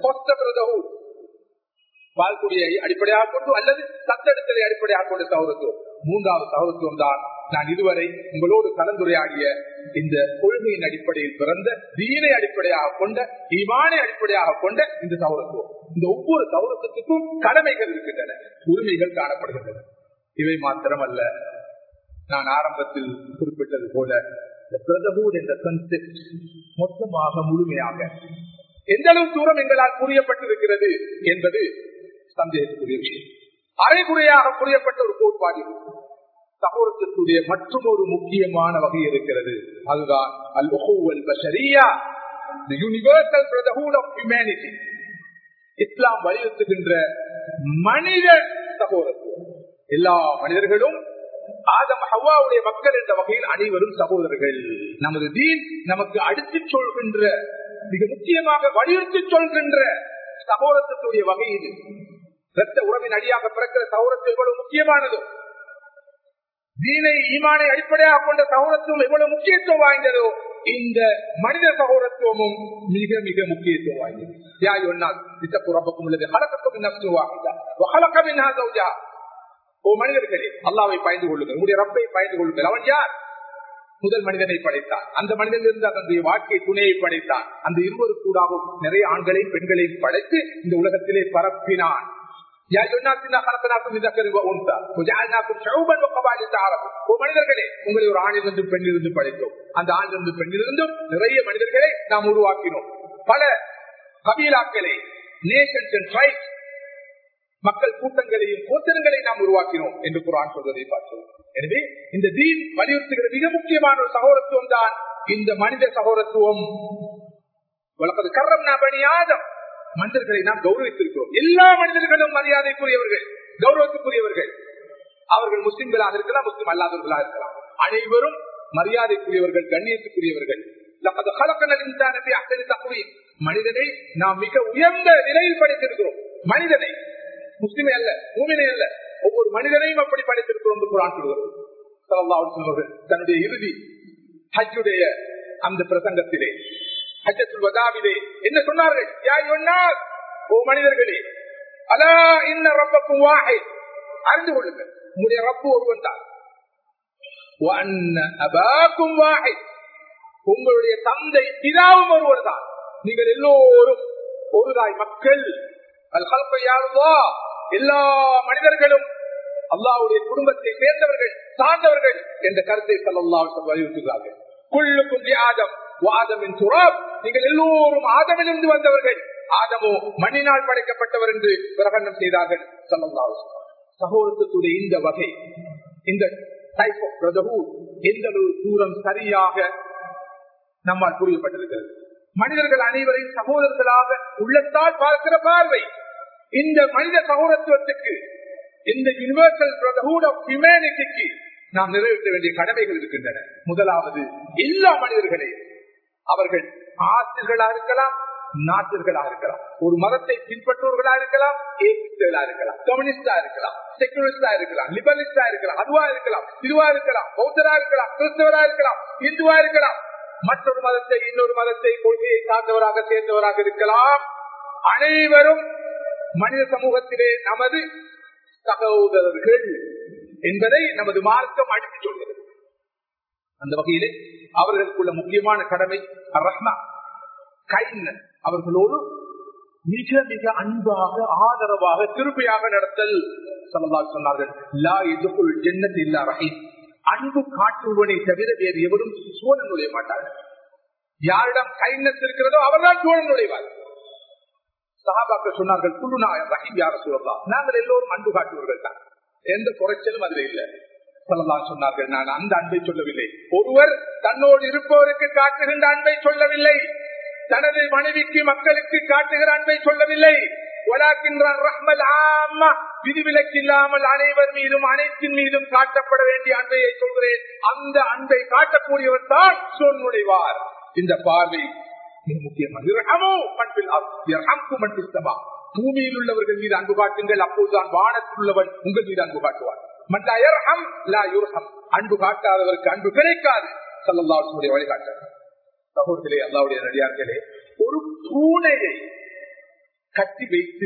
பால்குடியை அடிப்படையாக கொண்டு அல்லது சத்தெடுத்தலை அடிப்படையாக கொண்ட சகோதரத்துவம் மூன்றாவது சகோதரத்துவம் தான் நான் இதுவரை உங்களோடு கலந்துரையாடிய இந்த கொள்கையின் அடிப்படையில் பிறந்த தீனை அடிப்படையாக கொண்ட ஈமானை அடிப்படையாக கொண்ட இந்த சௌரத்துவம் இந்த ஒவ்வொரு சௌரத்துக்கும் கடமைகள் இருக்கின்றன உரிமைகள் காணப்படுகின்றன இவை மாத்திரமல்ல நான் ஆரம்பத்தில் குறிப்பிட்டது போல பிரதபூர் என்ற கன்செப்ட் மொத்தமாக முழுமையாக எந்த அளவு தூரம் எங்களால் புரியப்பட்டிருக்கிறது என்பது சந்தேகத்துக்குரிய விஷயம் அரைகுறையாக புரியப்பட்ட ஒரு கோட்பாடு சகோதரத்திற்குரிய மற்றும் ஒரு முக்கியமான வகை இருக்கிறது அதுதான் அல் பஷரியா the universal brotherhood of humanity இஸ்லாம் வலியுறுத்துகின்ற மனித சகோதரத்துவம் எல்லா மனிதர்களும் ஆதம் ஹவாவுடைய மக்கள் என்ற வகையில் அனைவரும் சகோதரர்கள் நமது தீன் நமக்கு அடுத்து சொல்கின்ற மிக முக்கியமாக வலியுறுத்தி சொல்கின்ற சகோதரத்துடைய வகை இது ரத்த உறவின் அடியாக பிறக்கிற சகோதரத்து எவ்வளவு முக்கியமானதோ தீனை ஈமானை அடிப்படையாக கொண்ட சகோதரத்துவம் எவ்வளவு முக்கியத்துவம் வாய்ந்ததோ இந்த மனித சகோதரத்துவமும் மிக மிக முக்கியத்துவம் வாய்ந்தது யா யுன்னாஸ் இத்தகு ரப்பக்கும் உள்ளது ஹலகக்கும் மின் நஃப்ஸின் வாஹிதா வ ஹலக மின்ஹா ஸௌஜா ஓ மனிதர்களே அல்லாஹ்வை பயந்து கொள்ளுங்கள் உங்களுடைய ரப்பை பயந்து கொள்ளுங்கள் அவன் யார் முதல் மனிதனை படைத்தான் அந்த மனிதனிலிருந்து அதனுடைய வாழ்க்கை துணையை படைத்தான் அந்த இருவரு கூடாகவும் நிறைய ஆண்களையும் பெண்களையும் படைத்து இந்த உலகத்திலே பரப்பினான் மனிதர்களே உங்களை ஒரு ஆணிலிருந்து பெண்ணிலிருந்து படைத்தோம் அந்த ஆணிலிருந்து பெண்ணிலிருந்தும் நிறைய மனிதர்களை நாம் உருவாக்கினோம் பல கபீலாக்களை நேஷன்ஸ் அண்ட் ட்ரைப்ஸ் மக்கள் கூட்டங்களையும் கோத்தனங்களை நாம் உருவாக்கினோம் என்று குரான் சொல்வதை பார்த்தோம் எனவே இந்த தீன் வலியுறுத்துகிற மிக முக்கியமான ஒரு சகோதரத்துவம் தான் இந்த மனித சகோதரத்துவம் வளர்ப்பது கரம் பணியாதம் மனிதர்களை நாம் கௌரவித்திருக்கிறோம் எல்லா மனிதர்களும் மரியாதைக்குரியவர்கள் கௌரவத்துக்குரியவர்கள் அவர்கள் முஸ்லிம்களாக இருக்கலாம் முஸ்லிம் அல்லாதவர்களாக இருக்கலாம் அனைவரும் மரியாதைக்குரியவர்கள் கண்ணியத்துக்குரியவர்கள் மனிதனை நாம் மிக உயர்ந்த நிலையில் படைத்திருக்கிறோம் மனிதனை முஸ்லிமே அல்ல மூமினை அல்ல ஒவ்வொரு மனிதனையும் அப்படி படைத்திருக்கிறோம் என்று குரான் சொல்கிறது தன்னுடைய இறுதி ஹஜ்ஜுடைய அந்த பிரசங்கத்திலே ஹஜ்ஜத்துல் வதாவிலே என்ன சொன்னார்கள் யாய் ஒன்னார் ஓ மனிதர்களே அலா இன்ன ரப்பக்கும் வாஹை அறிந்து கொள்ளுங்கள் உங்களுடைய ரப்பு ஒருவன் தான் அபாக்கும் வாஹை உங்களுடைய தந்தை பிதாவும் ஒருவர் தான் நீங்கள் எல்லோரும் ஒருதாய் மக்கள் அது கல்ப யாருவா எல்லா மனிதர்களும் அல்லாவுடைய குடும்பத்தை சேர்ந்தவர்கள் சார்ந்தவர்கள் என்ற கருத்தை சல்லாஹ் வலியுறுத்துகிறார்கள் குள்ளுக்கும் ஆதம் ஆதமின் சுராப் நீங்கள் எல்லோரும் ஆதமிலிருந்து வந்தவர்கள் ஆதமோ மண்ணினால் படைக்கப்பட்டவர் என்று பிரகடனம் செய்தார்கள் சல்லல்லாஹு சகோதரத்துடைய இந்த வகை இந்த டைப் ஆஃப் பிரதஹூட் எந்த அளவு தூரம் சரியாக நம்மால் புரியப்பட்டிருக்கிறது மனிதர்கள் அனைவரையும் சகோதரர்களாக உள்ளத்தால் பார்க்கிற பார்வை இந்த மனித சகோதரத்துவத்துக்கு இந்த யூனிவர்சல் பிரதர்ஹுட் ஆஃப் ஹியூமனிட்டிக்கு நாம் நிறைவேற்ற வேண்டிய கடமைகள் இருக்கின்றன முதலாவது எல்லா மனிதர்களையும் அவர்கள் ஆசிரியர்களா இருக்கலாம் நாட்டிர்களா இருக்கலாம் ஒரு மதத்தை பின்பற்றுவர்களா இருக்கலாம் ஏசிஸ்டர்களா இருக்கலாம் கம்யூனிஸ்டா இருக்கலாம் செக்குலரிஸ்டா இருக்கலாம் லிபரலிஸ்டா இருக்கலாம் அதுவா இருக்கலாம் இதுவா இருக்கலாம் பௌத்தரா இருக்கலாம் கிறிஸ்தவரா இருக்கலாம் இந்துவா இருக்கலாம் மற்றொரு மதத்தை இன்னொரு மதத்தை கொள்கையை சார்ந்தவராக சேர்ந்தவராக இருக்கலாம் அனைவரும் மனித சமூகத்திலே நமது சகோதரர்கள் என்பதை நமது மார்க்கம் அடித்து சொல்கிறது அந்த வகையிலே அவர்களுக்குள்ள முக்கியமான கடமை ரஹ்மா கைண்ட்னஸ் அவர்களோடு மிக மிக அன்பாக ஆதரவாக திருப்பையாக நடத்தல் சொல்லலாம் சொன்னார்கள் லா இதுக்குள் ஜென்னத் இல்லா ரஹீம் அன்பு காட்டுவனை தவிர வேறு எவரும் சோழன் நுழைய மாட்டார்கள் யாரிடம் கைண்ட்னஸ் இருக்கிறதோ அவர்தான் சோழன் நுழைவார் சஹாபாக்கள் சொன்னார்கள் குழுனா ரஹீம் யார சொல்லலாம் நாங்கள் எல்லோரும் அன்பு காட்டுவர்கள் தான் எந்த குறைச்சலும் அதுல இல்லை சொல்லலாம் சொன்னார்கள் நான் அந்த அன்பை சொல்லவில்லை ஒருவர் தன்னோடு இருப்பவருக்கு காட்டுகின்ற அன்பை சொல்லவில்லை தனது மனைவிக்கு மக்களுக்கு காட்டுகிற அன்பை சொல்லவில்லை விதிவிலக்கில்லாமல் அனைவர் மீதும் அனைத்தின் மீதும் காட்டப்பட வேண்டிய அன்பையை சொல்கிறேன் அந்த அன்பை காட்டக்கூடியவர் தான் சொல் நுழைவார் இந்த பார்வை மிக முக்கியமாக பூமியில் உள்ளவர்கள் மீது அன்பு காட்டுங்கள் அப்போதுதான் வானத்தில் உள்ளவன் உங்கள் மீது அன்பு காட்டுவார் அன்பு காட்டாதவருக்கு அன்பு கிடைக்காது சல்லாசுடைய வழிகாட்ட சகோதரர்களே அல்லாவுடைய நடிகார்களே ஒரு பூனையை கட்டி வைத்து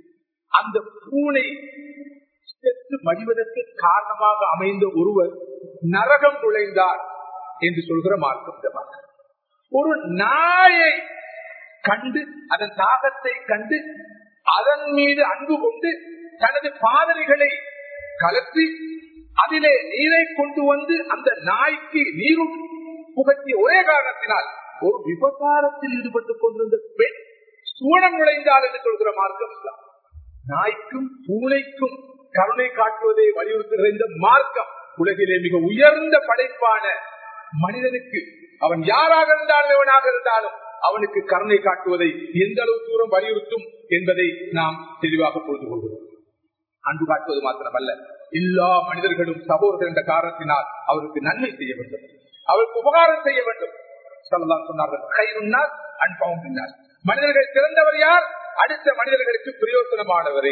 அந்த பூனை செத்து மடிவதற்கு காரணமாக அமைந்த ஒருவர் நரகம் நுழைந்தார் என்று சொல்கிற மார்க்கம் இந்த மார்க்கம் ஒரு நாயை கண்டு அதன் தாகத்தை கண்டு அதன் மீது அன்பு கொண்டு தனது பாதனைகளை கலத்தி அதிலே நீரை கொண்டு வந்து அந்த நாய்க்கு நீரு புகட்டிய ஒரே காரணத்தினால் ஒரு விபகாரத்தில் ஈடுபட்டுக் கொண்டிருந்த பெண் சூழம் நுழைந்தால் என்று சொல்கிற மார்க்கம் இஸ்லாம் நாய்க்கும் பூனைக்கும் கருணை காட்டுவதை வலியுறுத்துகிற இந்த மார்க்கம் உலகிலே மிக உயர்ந்த படைப்பான மனிதனுக்கு அவன் யாராக இருந்தாலும் எவனாக இருந்தாலும் அவனுக்கு கருணை காட்டுவதை எந்த அளவு தூரம் வலியுறுத்தும் என்பதை நாம் தெளிவாக புரிந்து கொள்கிறோம் அன்பு காட்டுவது மாத்திரமல்ல எல்லா மனிதர்களும் சகோதரர் என்ற காரணத்தினால் அவருக்கு நன்மை செய்ய வேண்டும் அவருக்கு உபகாரம் செய்ய வேண்டும் சொல்லலாம் சொன்னார்கள் கைருன்னார் அன்பவும் பின்னார் மனிதர்கள் சிறந்தவர் யார் அடுத்த மனிதர்களுக்கு பிரயோசனமானவரே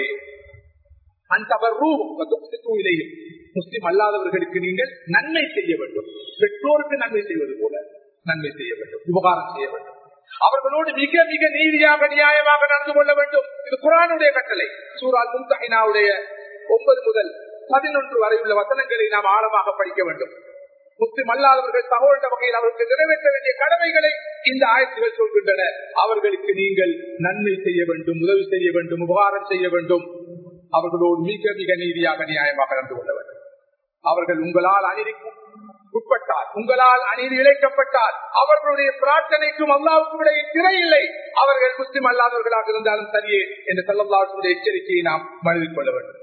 அந்தவரும் முஸ்லிம் அல்லாதவர்களுக்கு நீங்கள் நன்மை செய்ய வேண்டும் பெற்றோருக்கு நன்மை செய்வது போல நன்மை செய்ய வேண்டும் உபகாரம் செய்ய வேண்டும் அவர்களோடு மிக மிக நீதியாக நியாயமாக நடந்து கொள்ள வேண்டும் இது குரானுடைய கட்டளை சூரால் முந்தகினாவுடைய ஒன்பது முதல் பதினொன்று வரை உள்ள வசனங்களை நாம் ஆழமாக படிக்க வேண்டும் முஸ்லிம் அல்லாதவர்கள் சகோதர வகையில் அவர்களுக்கு நிறைவேற்ற வேண்டிய கடமைகளை இந்த ஆயத்துகள் சொல்கின்றன அவர்களுக்கு நீங்கள் நன்மை செய்ய வேண்டும் உதவி செய்ய வேண்டும் உபகாரம் செய்ய வேண்டும் அவர்களோடு மிக மிக நீதியாக நியாயமாக நடந்து கொள்ள வேண்டும் அவர்கள் உங்களால் அநீதிக்கும் உட்பட்டால் உங்களால் அநீதி இழைக்கப்பட்டால் அவர்களுடைய பிரார்த்தனைக்கும் அல்லாவுக்கும் இடையே திரை இல்லை அவர்கள் முஸ்லிம் அல்லாதவர்களாக இருந்தாலும் சரியே என்ற செல்லல்லாவுடைய எச்சரிக்கையை நாம் மனதில் கொள்ள வேண்டும்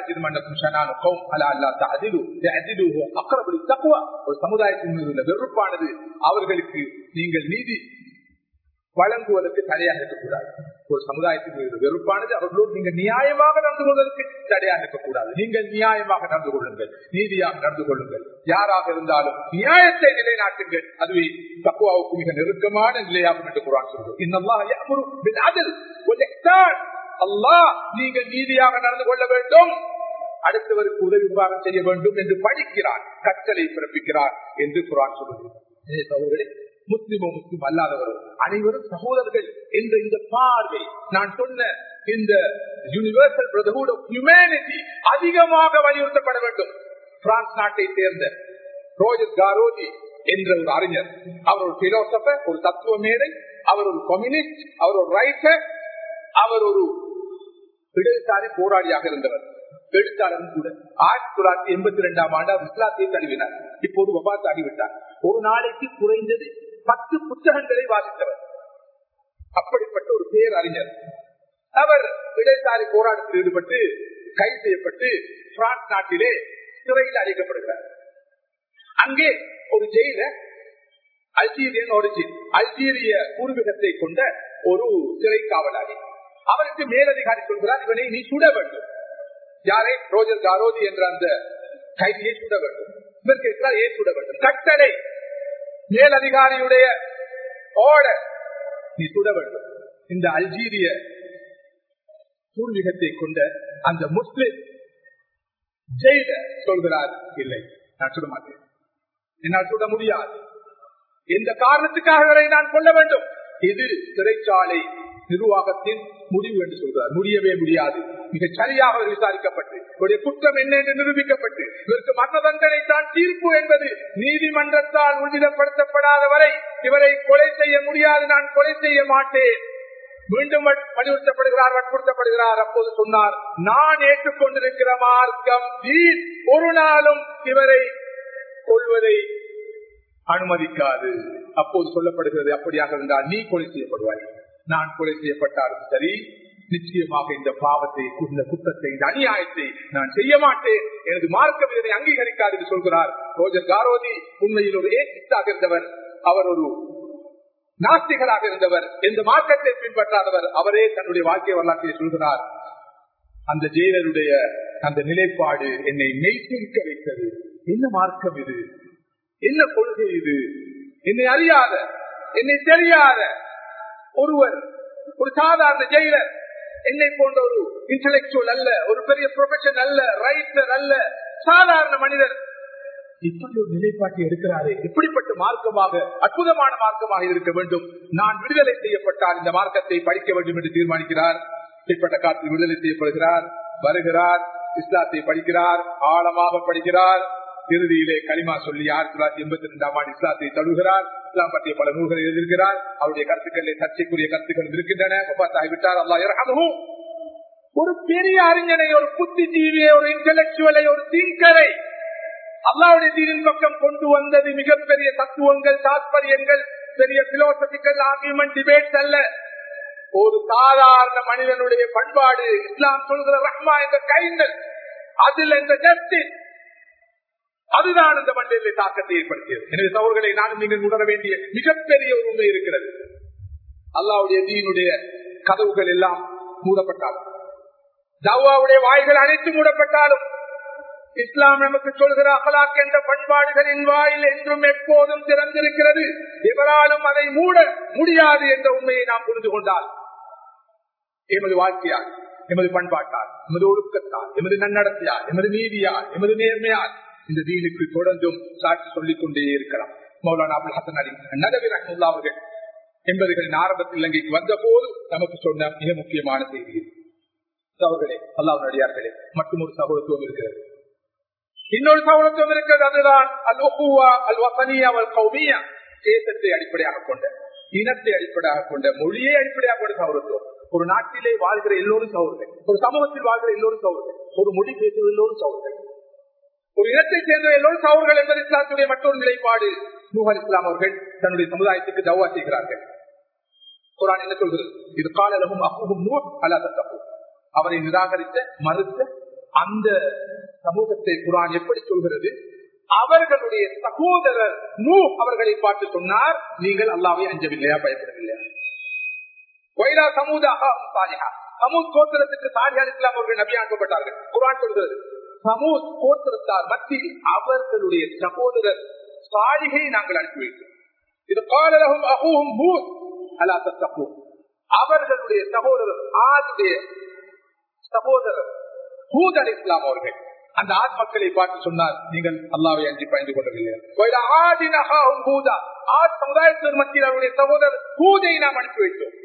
ஒரு சமுதாயத்தின் மீது உள்ள வெறுப்பானது அவர்களுக்கு நீங்கள் நீதி வழங்குவதற்கு தடையாக இருக்கக்கூடாது ஒரு சமுதாயத்தின் மீது வெறுப்பானது அவர்களோடு நீங்கள் நியாயமாக நடந்து கொள்வதற்கு தடையாக இருக்கக்கூடாது நீங்கள் நியாயமாக நடந்து கொள்ளுங்கள் நீதியாக நடந்து கொள்ளுங்கள் யாராக இருந்தாலும் நியாயத்தை நிலைநாட்டுங்கள் அதுவே தக்குவாவுக்கு மிக நெருக்கமான நிலையாகும் என்று குரான் சொல்வது அல்லாஹ் நீங்கள் நீதியாக நடந்து கொள்ள வேண்டும் அடுத்தவருக்கு உதவி உபகாரம் செய்ய வேண்டும் என்று படிக்கிறார் கட்டளை பிறப்பிக்கிறார் என்று குரான் சொல்லுகிறது முஸ்லிமோ முஸ்லிம் அல்லாதவரோ அனைவரும் சகோதரர்கள் என்ற இந்த பார்வை நான் சொன்ன இந்த யூனிவர்சல் பிரதர்ஹுட் ஆஃப் ஹியூமனிட்டி அதிகமாக வலியுறுத்தப்பட வேண்டும் பிரான்ஸ் நாட்டை சேர்ந்த ரோஜர் காரோஜி என்ற ஒரு அறிஞர் அவர் ஒரு பிலோசபர் ஒரு தத்துவ மேடை அவர் ஒரு கம்யூனிஸ்ட் அவர் ஒரு ரைட்டர் அவர் ஒரு இடதுசாரி போராளியாக இருந்தவர் எழுத்தாளரும் கூட ஆயிரத்தி தொள்ளாயிரத்தி எண்பத்தி இரண்டாம் ஆண்டு அவர் இஸ்லாத்தை தழுவினார் இப்போது வபாத்து ஆகிவிட்டார் ஒரு நாளைக்கு குறைந்தது பத்து புத்தகங்களை வாசித்தவர் அப்படிப்பட்ட ஒரு பேர் அறிஞர் அவர் இடதுசாரி போராட்டத்தில் ஈடுபட்டு கைது செய்யப்பட்டு பிரான்ஸ் நாட்டிலே சிறையில் அடைக்கப்படுகிறார் அங்கே ஒரு ஜெயில அல்ஜீரியன் ஒரிஜின் அல்ஜீரிய பூர்வீகத்தை கொண்ட ஒரு சிறை காவலாளி அவருக்கு மேலதிகாரி சொல்கிறார் இவனை நீ சுட வேண்டும் யாரை ரோஜர் காரோதி என்ற அந்த கைதியை சுட வேண்டும் இவர் கேட்கிறார் ஏன் சுட வேண்டும் கட்டளை மேலதிகாரியுடைய ஆர்டர் நீ சுட வேண்டும் இந்த அல்ஜீரிய பூர்வீகத்தை கொண்ட அந்த முஸ்லிம் ஜெயில சொல்கிறார் இல்லை நான் சுட மாட்டேன் என்னால் சுட முடியாது எந்த காரணத்துக்காக இவரை நான் கொள்ள வேண்டும் இது சிறைச்சாலை நிர்வாகத்தின் முடிவு என்று சொல்கிறார் முடியவே முடியாது மிக சரியாக விசாரிக்கப்பட்டு இவருடைய குற்றம் என்ன என்று நிரூபிக்கப்பட்டு இவருக்கு மரண தண்டனை தான் தீர்ப்பு என்பது நீதிமன்றத்தால் உறுதிப்படுத்தப்படாத வரை இவரை கொலை செய்ய முடியாது நான் கொலை செய்ய மாட்டேன் மீண்டும் வலியுறுத்தப்படுகிறார் வற்புறுத்தப்படுகிறார் அப்போது சொன்னார் நான் ஏற்றுக்கொண்டிருக்கிற மார்க்கம் ஒரு நாளும் இவரை கொள்வதை அனுமதிக்காது அப்போது சொல்லப்படுகிறது அப்படியாக இருந்தால் நீ கொலை செய்யப்படுவாய் நான் கொலை செய்யப்பட்டாலும் சரி நிச்சயமாக இந்த பாவத்தை இந்த குற்றத்தை இந்த அநியாயத்தை நான் செய்ய மாட்டேன் எனது மார்க்கம் இதனை அங்கீகரிக்காது என்று சொல்கிறார் ரோஜர் காரோதி உண்மையில் ஒரு ஏசித்தாக இருந்தவர் அவர் ஒரு நாஸ்திகராக இருந்தவர் எந்த மார்க்கத்தை பின்பற்றாதவர் அவரே தன்னுடைய வாழ்க்கை வரலாற்றை சொல்கிறார் அந்த ஜெயிலருடைய அந்த நிலைப்பாடு என்னை மெய்சிக்க வைத்தது என்ன மார்க்கம் இது என்ன கொள்கை இது என்னை அறியாத என்னை தெரியாத ஒருவர் ஒரு சாதாரண ஜெயிலர் என்னை போன்ற ஒரு இன்டலெக்சுவல் அல்ல ஒரு பெரிய ப்ரொஃபஷன் அல்ல ரைட்டர் அல்ல சாதாரண மனிதர் இப்படி ஒரு நிலைப்பாட்டை எடுக்கிறாரே இப்படிப்பட்ட மார்க்கமாக அற்புதமான மார்க்கமாக இருக்க வேண்டும் நான் விடுதலை செய்யப்பட்டால் இந்த மார்க்கத்தை படிக்க வேண்டும் என்று தீர்மானிக்கிறார் இப்பட்ட காலத்தில் விடுதலை செய்யப்படுகிறார் வருகிறார் இஸ்லாத்தை படிக்கிறார் ஆழமாக படிக்கிறார் இறுதியிலே களிமா சொல்லி ஆயிரத்தி தொள்ளாயிரத்தி எண்பத்தி ரெண்டாம் ஆண்டு இஸ்லாத்தை தழுகிறார் இஸ்லாம் பற்றிய பல நூல்களை எழுதியிருக்கிறார் அவருடைய கருத்துக்களிலே சர்ச்சைக்குரிய கருத்துக்கள் இருக்கின்றன ஒப்பாத்தாகிவிட்டார் அல்லா இறகாகவும் ஒரு பெரிய அறிஞனை ஒரு புத்திஜீவியை ஒரு இன்டலெக்சுவலை ஒரு திங்கரை அல்லாவுடைய தீனின் பக்கம் கொண்டு வந்தது மிகப்பெரிய தத்துவங்கள் தாற்பயங்கள் பெரிய பிலோசபிக்கல் ஆர்குமெண்ட் டிபேட்ஸ் அல்ல ஒரு சாதாரண மனிதனுடைய பண்பாடு இஸ்லாம் சொல்கிற ரஹ்மா என்ற கைண்டல் அதில் என்ற ஜஸ்டிஸ் அதுதான் இந்த மண்ணிலே தாக்கத்தை ஏற்படுத்தியது எனவே சவர்களை நானும் நீங்கள் உணர வேண்டிய மிகப்பெரிய ஒரு உண்மை இருக்கிறது அல்லாவுடைய தீனுடைய கதவுகள் எல்லாம் மூடப்பட்டாலும் தவாவுடைய வாய்கள் அனைத்து மூடப்பட்டாலும் இஸ்லாம் நமக்கு சொல்கிற அகலாக் என்ற பண்பாடுகளின் வாயில் என்றும் எப்போதும் திறந்திருக்கிறது எவராலும் அதை மூட முடியாது என்ற உண்மையை நாம் புரிந்து கொண்டால் எமது வாழ்க்கையால் எமது பண்பாட்டால் எமது ஒழுக்கத்தால் எமது நன்னடத்தையால் எமது நீதியால் எமது நேர்மையால் இந்த தீனுக்கு தொடர்ந்தும் சாட்சி சொல்லிக் கொண்டே இருக்கலாம் மௌலானா அபுல் ஹசன் அலி நகவி ரஹமுல்லா அவர்கள் என்பதுகளின் ஆரம்பத்தில் இலங்கைக்கு வந்த போது நமக்கு சொன்ன மிக முக்கியமான செய்தி சகோதரே அல்லாஹ் நடிகார்களே மற்றும் ஒரு சகோதரத்துவம் இருக்கிறது இன்னொரு சகோதரத்துவம் இருக்கிறது அதுதான் அல் ஒப்புவா அல் வசனியா அல் கௌமியா தேசத்தை அடிப்படையாக கொண்ட இனத்தை அடிப்படையாக கொண்ட மொழியை அடிப்படையாக கொண்ட சகோதரத்துவம் ஒரு நாட்டிலே வாழ்கிற எல்லோரும் சகோதரர்கள் ஒரு சமூகத்தில் வாழ்கிற எல்லோரும் சகோதரர்கள் ஒரு மொழி பேசுகிற எல்லோரும் சகோதரர்கள் ஒரு இனத்தை சேர்ந்த எல்லோரும் சகோதரர்கள் என்பது இஸ்லாத்துடைய மற்றொரு நிலைப்பாடு நூஹல் இஸ்லாம் அவர்கள் தன்னுடைய சமுதாயத்துக்கு தவா செய்கிறார்கள் குரான் என்ன சொல்கிறது இது காலலகும் அப்புகும் நூல் அல்ல தப்பு அவரை நிராகரித்த மறுத்த அந்த சமூகத்தை குரான் எப்படி சொல்கிறது அவர்களுடைய சகோதரர் நூ அவர்களை பார்த்து சொன்னார் நீங்கள் அல்லாவை அஞ்சவில்லையா பயப்படவில்லையா வைரா சமூதாக சாலிஹா சமூத் கோத்திரத்துக்கு சாலிஹா இஸ்லாம் அவர்கள் நபியாக்கப்பட்டார்கள் குரான் சொல்கிறது சமூத் கோத்திரத்தார் மத்தியில் அவர்களுடைய சகோதரர் சாலிகை நாங்கள் அனுப்பி வைத்தோம் இது காலலகும் அகூஹும் பூத் அல்லா தப்பு அவர்களுடைய சகோதரர் ஆதுடைய சகோதரர் ஹூத் அலி இஸ்லாம் அவர்கள் அந்த ஆத் மக்களை பார்த்து சொன்னார் நீங்கள் அல்லாவை அஞ்சு பயந்து கொள்ளவில்லை ஆத் சமுதாயத்தின் மத்தியில் அவருடைய சகோதரர் ஹூதை நாம் அனுப்பி வைத்தோம்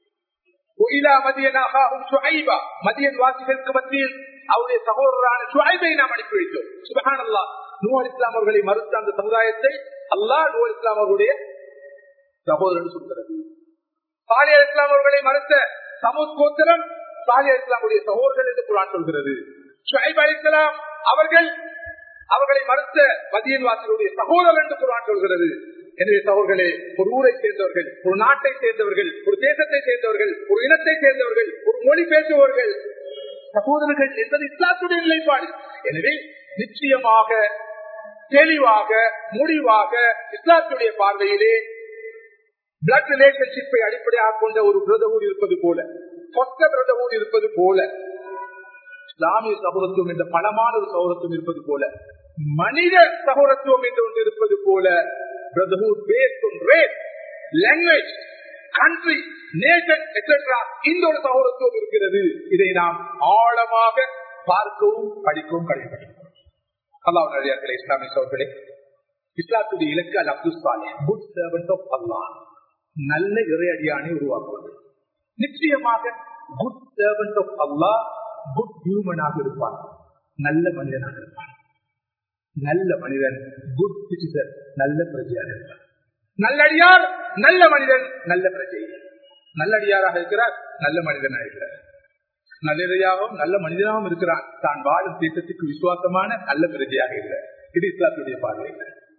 மதியன் வாசிகளுக்கு மத்தியில் அவருடைய சகோதரரான சுவைபை நாம் அனுப்பி வைத்தோம் சுபஹான் அல்லா நூர் இஸ்லாம் அவர்களை மறுத்த அந்த சமுதாயத்தை அல்லாஹ் நூர் இஸ்லாம் அவர்களுடைய சகோதரன் சொல்கிறது சாலியா இஸ்லாம் அவர்களை மறுத்த சமூத் கோத்திரம் சாலியா இஸ்லாமுடைய சகோதரர்கள் என்று குரான் சொல்கிறது ஷுஐப் அலி இஸ்லாம் அவர்கள் அவர்களை மறுத்த மதியன் வாசலுடைய சகோதரர் என்று குரான் சொல்கிறது எனவே சகோதரர்களே ஒரு ஊரை சேர்ந்தவர்கள் ஒரு நாட்டை சேர்ந்தவர்கள் ஒரு தேசத்தை சேர்ந்தவர்கள் ஒரு இனத்தை சேர்ந்தவர்கள் ஒரு மொழி பேசுபவர்கள் சகோதரர்கள் என்பது இஸ்லாத்துடைய நிலைப்பாடு எனவே நிச்சயமாக தெளிவாக முடிவாக இஸ்லாத்துடைய பார்வையிலே பிளட் ரிலேஷன்ஷிப்பை அடிப்படையாக கொண்ட ஒரு பிரதவூர் இருப்பது போல சொத்த பிரதவூர் இருப்பது போல இஸ்லாமிய சகோதரத்துவம் என்ற பலமான ஒரு சகோதரத்துவம் இருப்பது போல மனித சகோதரத்துவம் என்று ஒன்று இருப்பது போல brotherhood based on race language country nation etcetera இந்த ஒரு சகோதரத்துவம் இருக்கிறது இதை நாம் ஆழமாக பார்க்கவும் படிக்கவும் கடைபிடிக்கிறோம் அல்லாஹ் நடிகார்களே இஸ்லாமிய சோர்களே இஸ்லாத்துடைய இலக்கு அல் அப்துல் சாலே குட் சர்வன்ட் ஆஃப் அல்லாஹ் நல்ல இறையடியானை உருவாக்குவது நிச்சயமாக குட் சர்வன்ட் ஆஃப் அல்லாஹ் குட் ஹியூமனாக இருப்பான் நல்ல மனிதனாக இருப்பான் நல்ல மனிதன் குட் சிட்டிசன் நல்ல பிரஜையாக இருப்பான் நல்லடியார் நல்ல மனிதன் நல்ல பிரஜை நல்லடியாராக இருக்கிறார் நல்ல மனிதனாக இருக்கிறார் நல்லடியாகவும் நல்ல மனிதனாகவும் இருக்கிறான் தான் வாழும் தேசத்துக்கு விசுவாசமான நல்ல பிரஜையாக இருக்கிறார் இது இஸ்லாத்துடைய பார்வை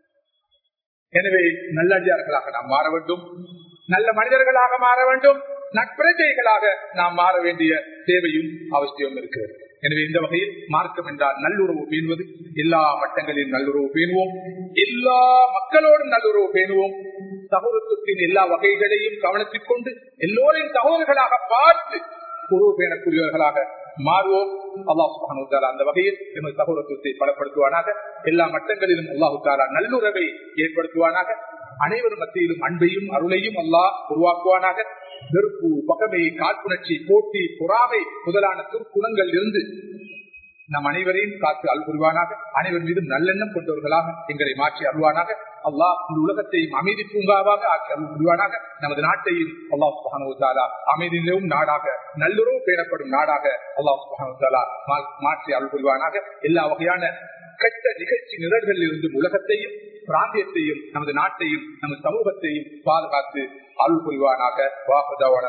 எனவே நல்லடியார்களாக நாம் மாற வேண்டும் நல்ல மனிதர்களாக மாற வேண்டும் நட்பிரஜைகளாக நாம் மாற வேண்டிய தேவையும் அவசியம் இருக்கிறது எனவே இந்த வகையில் மார்க்கம் என்றால் நல்லுறவு பேணுவது எல்லா மட்டங்களிலும் நல்லுறவு பேணுவோம் எல்லா மக்களோடும் நல்லுறவு பேணுவோம் சகோதரத்தின் எல்லா வகைகளையும் கவனத்தில் கொண்டு எல்லோரையும் சகோதரர்களாக பார்த்து உறவு பேணக்கூடியவர்களாக மாறுவோம் அல்லாஹு சுபானு அந்த வகையில் எமது சகோதரத்துவத்தை பலப்படுத்துவானாக எல்லா மட்டங்களிலும் அல்லாஹு தாலா நல்லுறவை ஏற்படுத்துவானாக அனைவரும் மத்தியிலும் அன்பையும் அருளையும் அல்லாஹ் உருவாக்குவானாக வெறுப்பு பகமை காழ்ப்புணர்ச்சி போட்டி பொறாமை முதலான துர்க்குணங்கள் இருந்து நம் அனைவரையும் காத்து அல் புரிவானாக அனைவர் மீதும் நல்லெண்ணம் கொண்டவர்களாக எங்களை மாற்றி அருள்வானாக அல்லாஹ் இந்த உலகத்தையும் அமைதி பூங்காவாக ஆக்கி அருள் புரிவானாக நமது நாட்டையும் அல்லாஹ் சுபானுத்தாலா அமைதியிலும் நாடாக நல்லுறவு பேணப்படும் நாடாக அல்லாஹ் சுபானுத்தாலா மாற்றி அருள் புரிவானாக எல்லா வகையான கெட்ட நிகழ்ச்சி நிரல்களில் இருந்து உலகத்தையும் பிராந்தியத்தையும் நமது நாட்டையும் நமது சமூகத்தையும் பாதுகாத்து அருள் புரிவானாக வாக்குதவன